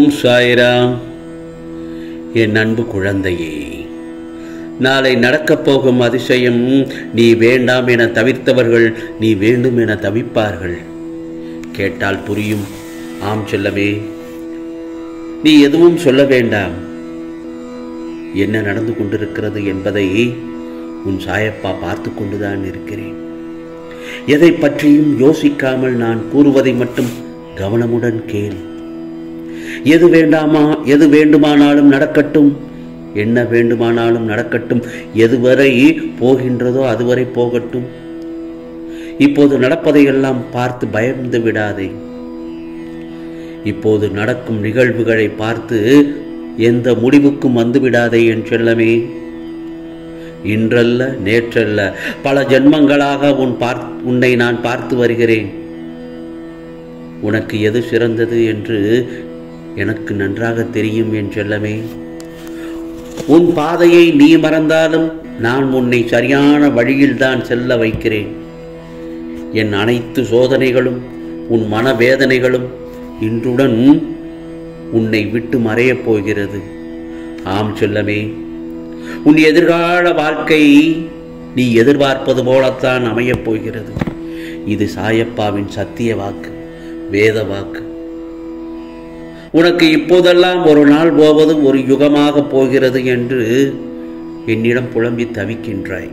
ஓம் சாய்ராம் என் அன்பு குழந்தையே நாளை நடக்கப் போகும் அதிசயம் நீ வேண்டாம் என தவிர்த்தவர்கள் நீ வேண்டும் என தவிப்பார்கள் கேட்டால் புரியும் ஆம் செல்லவே நீ எதுவும் சொல்ல வேண்டாம் என்ன நடந்து கொண்டிருக்கிறது என்பதை உன் சாயப்பா பார்த்து கொண்டுதான் இருக்கிறேன் எதை பற்றியும் யோசிக்காமல் நான் கூறுவதை மட்டும் கவனமுடன் கேள் எது வேண்டாமா எது வேண்டுமானாலும் நடக்கட்டும் என்ன வேண்டுமானாலும் நடக்கட்டும் எதுவரை போகின்றதோ அதுவரை போகட்டும் இப்போது நடப்பதையெல்லாம் பார்த்து பயந்து விடாதே இப்போது நடக்கும் நிகழ்வுகளை பார்த்து எந்த முடிவுக்கும் வந்து விடாதே என் செல்லமே இன்றல்ல நேற்றல்ல பல ஜென்மங்களாக உன் பார் உன்னை நான் பார்த்து வருகிறேன் உனக்கு எது சிறந்தது என்று எனக்கு நன்றாக தெரியும் என் செல்லமே உன் பாதையை நீ மறந்தாலும் நான் உன்னை சரியான வழியில்தான் செல்ல வைக்கிறேன் என் அனைத்து சோதனைகளும் உன் மனவேதனைகளும் இன்றுடன் உன்னை விட்டு மறையப் போகிறது ஆம் செல்லமே உன் எதிர்கால வாழ்க்கை நீ எதிர்பார்ப்பது போலத்தான் அமையப் போகிறது இது சாயப்பாவின் சத்திய வாக்கு வேத வாக்கு உனக்கு இப்போதெல்லாம் ஒரு நாள் போவது ஒரு யுகமாக போகிறது என்று என்னிடம் புலம்பி தவிக்கின்றாய்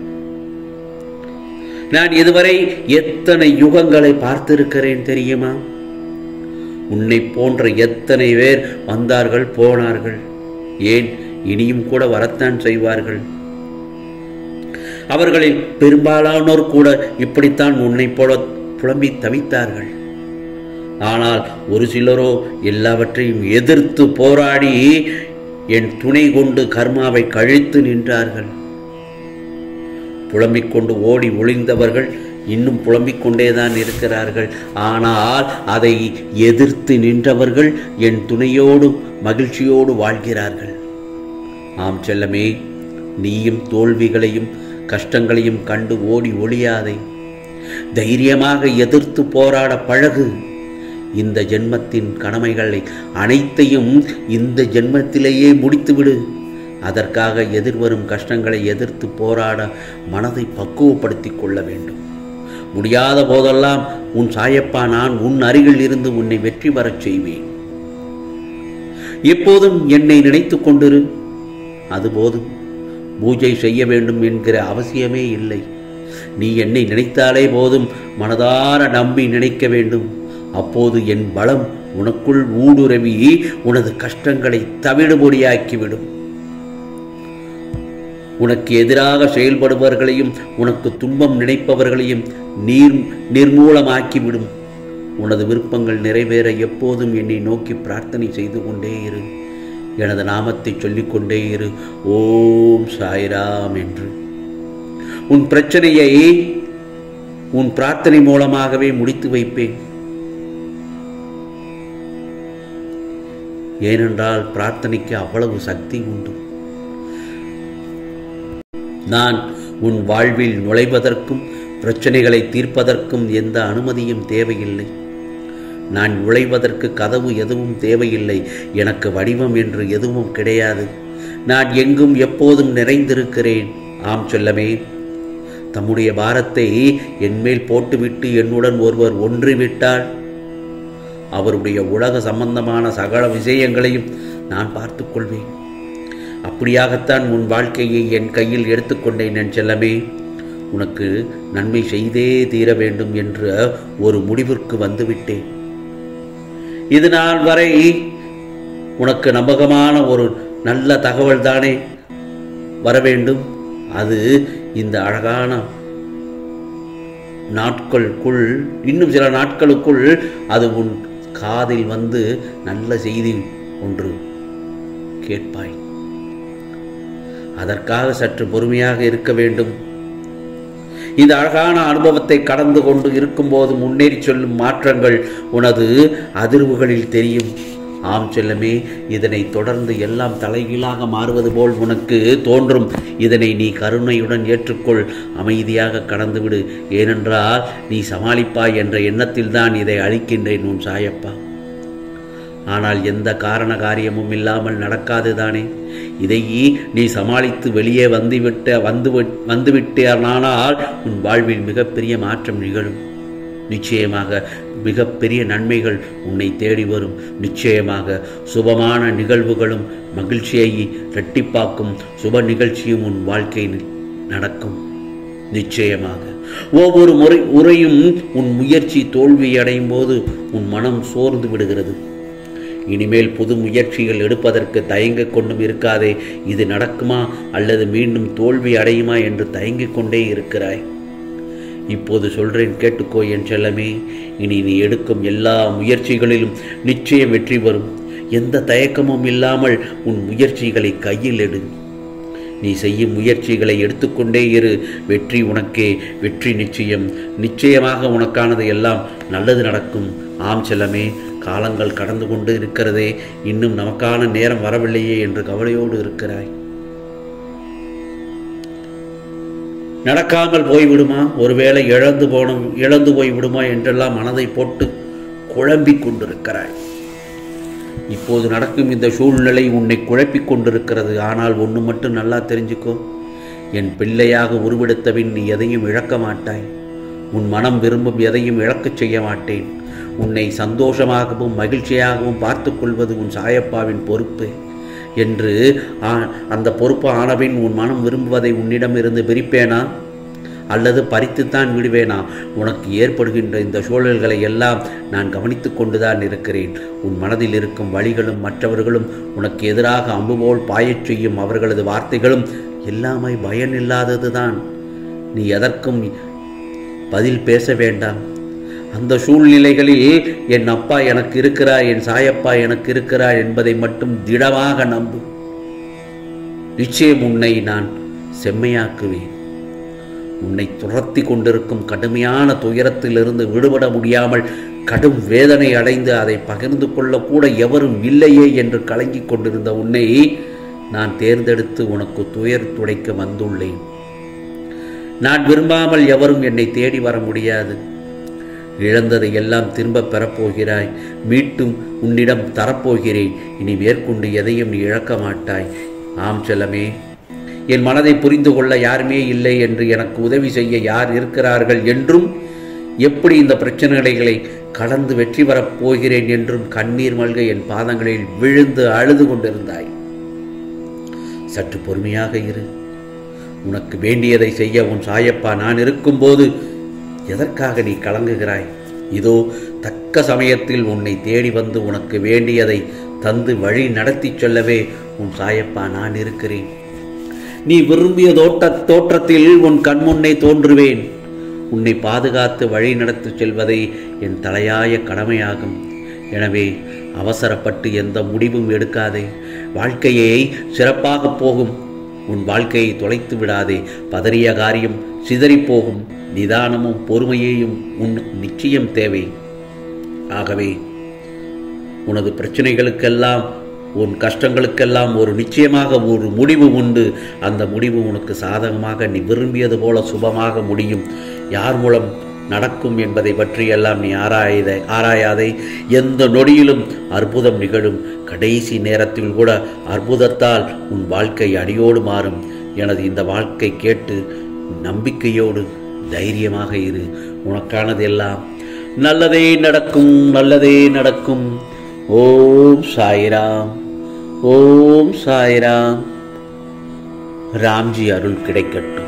நான் இதுவரை எத்தனை யுகங்களை பார்த்திருக்கிறேன் தெரியுமா உன்னை போன்ற எத்தனை பேர் வந்தார்கள் போனார்கள் ஏன் இனியும் கூட வரத்தான் செய்வார்கள் அவர்களில் பெரும்பாலானோர் கூட இப்படித்தான் உன்னை போல புலம்பி தவித்தார்கள் ஆனால் ஒரு சிலரோ எல்லாவற்றையும் எதிர்த்து போராடி என் துணை கொண்டு கர்மாவை கழித்து நின்றார்கள் புலம்பிக் கொண்டு ஓடி ஒளிந்தவர்கள் இன்னும் புலம்பிக் கொண்டேதான் இருக்கிறார்கள் ஆனால் அதை எதிர்த்து நின்றவர்கள் என் துணையோடும் மகிழ்ச்சியோடு வாழ்கிறார்கள் ஆம் செல்லமே நீயும் தோல்விகளையும் கஷ்டங்களையும் கண்டு ஓடி ஒளியாதே தைரியமாக எதிர்த்து போராட பழகு இந்த ஜென்மத்தின் கடமைகளை அனைத்தையும் இந்த ஜென்மத்திலேயே முடித்துவிடு அதற்காக எதிர்வரும் கஷ்டங்களை எதிர்த்து போராட மனதை பக்குவப்படுத்திக் கொள்ள வேண்டும் முடியாத போதெல்லாம் உன் சாயப்பா நான் உன் அருகில் இருந்து உன்னை வெற்றி பெறச் செய்வேன் எப்போதும் என்னை நினைத்துக் கொண்டிரு அது போதும் பூஜை செய்ய வேண்டும் என்கிற அவசியமே இல்லை நீ என்னை நினைத்தாலே போதும் மனதார நம்பி நினைக்க வேண்டும் அப்போது என் பலம் உனக்குள் ஊடுருவி உனது கஷ்டங்களை தவிடுபொடியாக்கிவிடும் உனக்கு எதிராக செயல்படுபவர்களையும் உனக்கு துன்பம் நினைப்பவர்களையும் நீர் நிர்மூலமாக்கிவிடும் உனது விருப்பங்கள் நிறைவேற எப்போதும் என்னை நோக்கி பிரார்த்தனை செய்து கொண்டே இரு எனது நாமத்தை சொல்லிக்கொண்டே இரு ஓம் சாய்ராம் என்று உன் பிரச்சனையை உன் பிரார்த்தனை மூலமாகவே முடித்து வைப்பேன் ஏனென்றால் பிரார்த்தனைக்கு அவ்வளவு சக்தி உண்டு நான் உன் வாழ்வில் நுழைவதற்கும் பிரச்சனைகளை தீர்ப்பதற்கும் எந்த அனுமதியும் தேவையில்லை நான் நுழைவதற்கு கதவு எதுவும் தேவையில்லை எனக்கு வடிவம் என்று எதுவும் கிடையாது நான் எங்கும் எப்போதும் நிறைந்திருக்கிறேன் ஆம் சொல்லமே தம்முடைய பாரத்தை என்மேல் போட்டுவிட்டு என்னுடன் ஒருவர் ஒன்றிவிட்டால் அவருடைய உலக சம்பந்தமான சகல விஷயங்களையும் நான் பார்த்து கொள்வேன் அப்படியாகத்தான் உன் வாழ்க்கையை என் கையில் எடுத்துக்கொண்டேன் என் செல்லமே உனக்கு நன்மை செய்தே தீர வேண்டும் என்ற ஒரு முடிவிற்கு வந்துவிட்டேன் இது நாள் வரை உனக்கு நம்பகமான ஒரு நல்ல தகவல் தானே வர வேண்டும் அது இந்த அழகான நாட்களுக்குள் இன்னும் சில நாட்களுக்குள் அது உன் காதில் வந்து நல்ல செய்தி ஒன்று கேட்பாய் அதற்காக சற்று பொறுமையாக இருக்க வேண்டும் இந்த அழகான அனுபவத்தை கடந்து கொண்டு இருக்கும்போது முன்னேறி செல்லும் மாற்றங்கள் உனது அதிர்வுகளில் தெரியும் ஆம் செல்லமே இதனை தொடர்ந்து எல்லாம் தலைகீழாக மாறுவது போல் உனக்கு தோன்றும் இதனை நீ கருணையுடன் ஏற்றுக்கொள் அமைதியாக கடந்துவிடு ஏனென்றால் நீ சமாளிப்பாய் என்ற எண்ணத்தில்தான் இதை அளிக்கின்றேன் உன் சாயப்பா ஆனால் எந்த காரண காரியமும் இல்லாமல் நடக்காது தானே இதை நீ சமாளித்து வெளியே வந்துவிட்ட வந்து வந்துவிட்டானால் உன் வாழ்வில் மிகப்பெரிய மாற்றம் நிகழும் நிச்சயமாக மிகப்பெரிய நன்மைகள் உன்னை தேடி வரும் நிச்சயமாக சுபமான நிகழ்வுகளும் மகிழ்ச்சியை இரட்டிப்பாக்கும் சுப நிகழ்ச்சியும் உன் வாழ்க்கையில் நடக்கும் நிச்சயமாக ஒவ்வொரு முறை உரையும் உன் முயற்சி தோல்வியடையும் போது உன் மனம் சோர்ந்து விடுகிறது இனிமேல் புது முயற்சிகள் எடுப்பதற்கு தயங்கிக் கொண்டும் இருக்காதே இது நடக்குமா அல்லது மீண்டும் தோல்வி அடையுமா என்று தயங்கிக் கொண்டே இருக்கிறாய் இப்போது சொல்றேன் கேட்டுக்கோ என் செல்லமே இனி நீ எடுக்கும் எல்லா முயற்சிகளிலும் நிச்சயம் வெற்றி வரும் எந்த தயக்கமும் இல்லாமல் உன் முயற்சிகளை கையில் எடு நீ செய்யும் முயற்சிகளை எடுத்துக்கொண்டே இரு வெற்றி உனக்கே வெற்றி நிச்சயம் நிச்சயமாக உனக்கானது எல்லாம் நல்லது நடக்கும் ஆம் செல்லமே காலங்கள் கடந்து கொண்டு இருக்கிறதே இன்னும் நமக்கான நேரம் வரவில்லையே என்று கவலையோடு இருக்கிறாய் நடக்காமல் போய்விடுமா ஒருவேளை இழந்து போனும் இழந்து போய் விடுமா என்றெல்லாம் மனதை போட்டு குழம்பிக் கொண்டிருக்கிறாய் இப்போது நடக்கும் இந்த சூழ்நிலை உன்னை குழப்பிக் கொண்டிருக்கிறது ஆனால் ஒன்று மட்டும் நல்லா தெரிஞ்சுக்கோ என் பிள்ளையாக உருவெடுத்தபின் நீ எதையும் இழக்க மாட்டாய் உன் மனம் விரும்பும் எதையும் இழக்கச் செய்ய மாட்டேன் உன்னை சந்தோஷமாகவும் மகிழ்ச்சியாகவும் பார்த்துக் கொள்வது உன் சாயப்பாவின் பொறுப்பு என்று ஆ- அந்த பொறுப்பு ஆனபின் உன் மனம் விரும்புவதை உன்னிடம் இருந்து பிரிப்பேனா அல்லது பறித்துத்தான் விடுவேனா உனக்கு ஏற்படுகின்ற இந்த சூழல்களை எல்லாம் நான் கவனித்து கொண்டுதான் இருக்கிறேன் உன் மனதில் இருக்கும் வழிகளும் மற்றவர்களும் உனக்கு எதிராக அம்பு போல் பாயச் செய்யும் அவர்களது வார்த்தைகளும் எல்லாமே பயனில்லாதது தான் நீ எதற்கும் பதில் பேச வேண்டாம் அந்த சூழ்நிலைகளில் என் அப்பா எனக்கு இருக்கிறார் என் சாயப்பா எனக்கு இருக்கிறார் என்பதை மட்டும் திடமாக நம்பு நிச்சயம் உன்னை நான் செம்மையாக்குவேன் உன்னை துரத்தி கொண்டிருக்கும் கடுமையான துயரத்திலிருந்து விடுபட முடியாமல் கடும் வேதனை அடைந்து அதை பகிர்ந்து கொள்ளக்கூட எவரும் இல்லையே என்று கலங்கிக் கொண்டிருந்த உன்னை நான் தேர்ந்தெடுத்து உனக்கு துயர் துடைக்க வந்துள்ளேன் நான் விரும்பாமல் எவரும் என்னை தேடி வர முடியாது இழந்ததை எல்லாம் திரும்ப பெறப்போகிறாய் மீட்டும் உன்னிடம் தரப்போகிறேன் இனி மேற்கொண்டு எதையும் நீ இழக்க மாட்டாய் ஆம் செல்லமே என் மனதை புரிந்து கொள்ள யாருமே இல்லை என்று எனக்கு உதவி செய்ய யார் இருக்கிறார்கள் என்றும் எப்படி இந்த பிரச்சனைகளை கடந்து வெற்றி பெறப் போகிறேன் என்றும் கண்ணீர் மல்க என் பாதங்களில் விழுந்து அழுது கொண்டிருந்தாய் சற்று பொறுமையாக இரு உனக்கு வேண்டியதை செய்ய உன் சாயப்பா நான் இருக்கும்போது எதற்காக நீ கலங்குகிறாய் இதோ தக்க சமயத்தில் உன்னை தேடி வந்து உனக்கு வேண்டியதை தந்து வழி நடத்திச் செல்லவே உன் சாயப்பா நான் இருக்கிறேன் நீ விரும்பிய தோட்ட தோற்றத்தில் உன் கண்முன்னே தோன்றுவேன் உன்னை பாதுகாத்து வழி நடத்திச் செல்வதை என் தலையாய கடமையாகும் எனவே அவசரப்பட்டு எந்த முடிவும் எடுக்காதே வாழ்க்கையை சிறப்பாக போகும் உன் வாழ்க்கையை தொலைத்து விடாதே பதறிய காரியம் சிதறிப் போகும் நிதானமும் பொறுமையையும் உன் நிச்சயம் தேவை ஆகவே உனது பிரச்சனைகளுக்கெல்லாம் உன் கஷ்டங்களுக்கெல்லாம் ஒரு நிச்சயமாக ஒரு முடிவு உண்டு அந்த முடிவு உனக்கு சாதகமாக நீ விரும்பியது போல சுபமாக முடியும் யார் மூலம் நடக்கும் என்பதை பற்றியெல்லாம் நீ ஆராயத ஆராயாதே எந்த நொடியிலும் அற்புதம் நிகழும் கடைசி நேரத்தில் கூட அற்புதத்தால் உன் வாழ்க்கை அடியோடு மாறும் எனது இந்த வாழ்க்கை கேட்டு நம்பிக்கையோடு தைரியமாக இரு உனக்கானது எல்லாம் நல்லதே நடக்கும் நல்லதே நடக்கும் ஓம் சாய்ராம் ஓம் சாய்ராம் ராம்ஜி அருள் கிடைக்கட்டும்